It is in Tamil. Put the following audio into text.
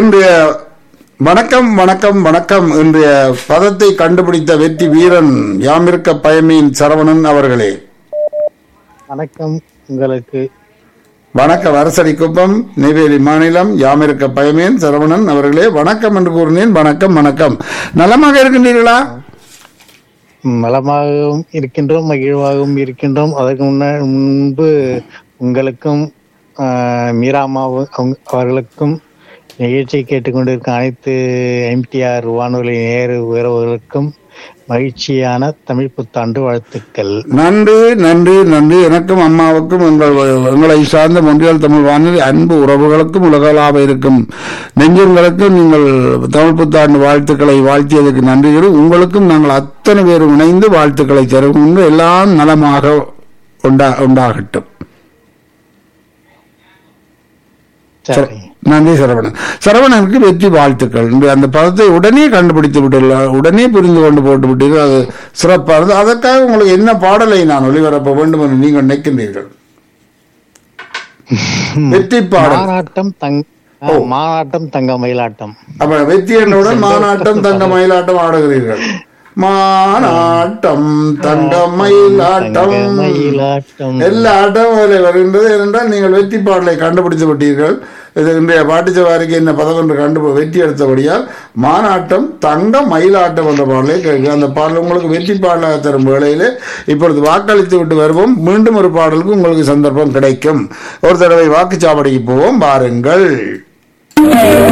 இன்றைய வணக்கம் வணக்கம் வணக்கம் இன்றைய பதத்தை கண்டுபிடித்த வெற்றி வீரன் யாமிருக்க பயமீன் சரவணன் அவர்களே வணக்கம் உங்களுக்கு வணக்கம் அரசடி குப்பம் நெய்வேலி மாநிலம் யாமிருக்க பயமேன் சரவணன் அவர்களே வணக்கம் என்று கூறினேன் வணக்கம் வணக்கம் நலமாக இருக்கின்றீர்களா நலமாகவும் இருக்கின்றோம் மகிழ்வாகவும் இருக்கின்றோம் அதற்கு முன்ன முன்பு உங்களுக்கும் ஆஹ், மீராமாவும் அவங்க- அவர்களுக்கும் நிகழ்ச்சியை கேட்டுக்கொண்டிருக்கும் அனைத்து எம்டிஆர் வானொலி நேரு உறவுகளுக்கும் மகிழ்ச்சியான தமிழ் புத்தாண்டு வாழ்த்துக்கள் நன்றி நன்றி நன்றி எனக்கும் அம்மாவுக்கும் எங்கள் எங்களை சார்ந்த மொன்றியல் தமிழ் வானொலி அன்பு உறவுகளுக்கும் உலகளாவ இருக்கும் நெஞ்சங்களுக்கும் நீங்கள் தமிழ் புத்தாண்டு வாழ்த்துக்களை வாழ்த்தியதற்கு நன்றிகள் உங்களுக்கும் நாங்கள் அத்தனை பேரும் இணைந்து வாழ்த்துக்களை தருகின்ற எல்லாம் நலமாக உண்டா உண்டாகட்டும் சரி நன்றி சரவணன் சரவணனுக்கு வெற்றி வாழ்த்துக்கள் இன்று அந்த பதத்தை உடனே கண்டுபிடித்து விட்டுள்ள உடனே புரிந்து கொண்டு போட்டு விட்டீர்கள் அது சிறப்பானது அதற்காக உங்களுக்கு என்ன பாடலை நான் ஒளிபரப்ப வேண்டும் என்று நீங்கள் நினைக்கின்றீர்கள் வெற்றி பாடல் மாநாட்டம் தங் ஆ, மாநாட்டம் தங்க மயிலாட்டம் அப்ப வெற்றி என்னுடன் மாநாட்டம் தங்க மயிலாட்டம் ஆடுகிறீர்கள் மாநாட்டம் தங்க மயிலாட்டம் தங்க மயிலாட்டம் எல்லா ஆட்டமும் அதில் வருகின்றது ஏனென்றால் நீங்கள் வெற்றி பாடலை கண்டுபிடித்து விட்டீர்கள் இது இன்றைய பாட்டிச்சவாரிக்கு என்ன பதம் என்று கண்டு வெற்றி எடுத்தபடியால் மாநாட்டம் தங்க மயிலாட்டம் என்ற பாடலை கேட்க அந்த பாடல் உங்களுக்கு வெற்றி பாடலாக தரும் வேளையிலே இப்பொழுது வாக்களித்து விட்டு வருவோம் மீண்டும் ஒரு பாடலுக்கு உங்களுக்கு சந்தர்ப்பம் கிடைக்கும் ஒரு தடவை வாக்குச்சாவடிக்கு போவோம் பாருங்கள்